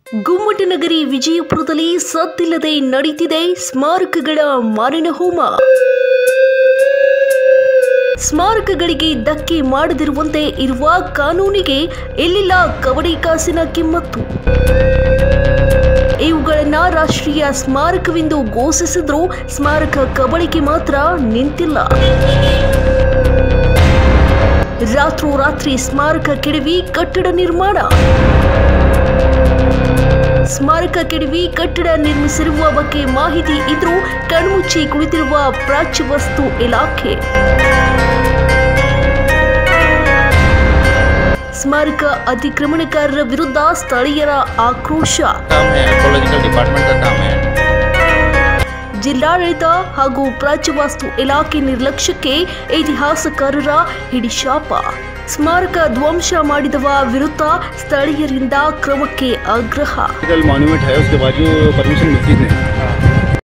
ಗುಮ್ಮಟನಗರಿ ವಿಜಯಪುರದಲ್ಲಿ ಸದ್ದಿಲ್ಲದೆ ನಡೀತಿದೆ ಸ್ಮಾರಕಗಳ ಮಾರಣ ಹೋಮ ಸ್ಮಾರಕಗಳಿಗೆ ಧಕ್ಕೆ ಮಾಡದಿರುವಂತೆ ಇರುವ ಕಾನೂನಿಗೆ ಎಲ್ಲಿಲ್ಲ ಕವಡಿ ಕಾಸಿನ ಕಿಮ್ಮತ್ತು ಇವುಗಳನ್ನ ರಾಷ್ಟ್ರೀಯ ಸ್ಮಾರಕವೆಂದು ಘೋಷಿಸಿದ್ರೂ ಸ್ಮಾರಕ ಕಬಳಿಕೆ ಮಾತ್ರ ನಿಂತಿಲ್ಲ ರಾತ್ರೋರಾತ್ರಿ ಸ್ಮಾರಕ ಕೆಡವಿ ಕಟ್ಟಡ ನಿರ್ಮಾಣ ಸ್ಮಾರಕ ಕೆಡವಿ ಕಟ್ಟಡ ನಿರ್ಮಿಸಿರುವ ಬಗ್ಗೆ ಮಾಹಿತಿ ಇದ್ರೂ ಕಣ್ಮುಚ್ಚಿ ಕುಳಿತಿರುವ ಪ್ರಾಚ್ಯವಸ್ತು ಇಲಾಖೆ ಸ್ಮಾರಕ ಅತಿಕ್ರಮಣಕಾರರ ವಿರುದ್ಧ ಸ್ಥಳೀಯರ ಆಕ್ರೋಶ काम है आर्कोलॉजिकल डिपार्टमेंट का काम है ಜಿಲ್ಲಾಡಳಿತ ಹಾಗೂ ಪ್ರಾಚ್ಯವಾಸ್ತು ಇಲಾಖೆ ನಿರ್ಲಕ್ಷ್ಯಕ್ಕೆ ಇತಿಹಾಸಕಾರರ ಹಿಡಿಶಾಪ ಸ್ಮಾರಕ ಧ್ವಂಸ ಮಾಡಿದವ ವಿರುದ್ಧ ಸ್ಥಳೀಯರಿಂದ ಕ್ರಮಕ್ಕೆ ಆಗ್ರಹ मॉन्यूमेंट है उसके बाद जो परमिशन मिलती है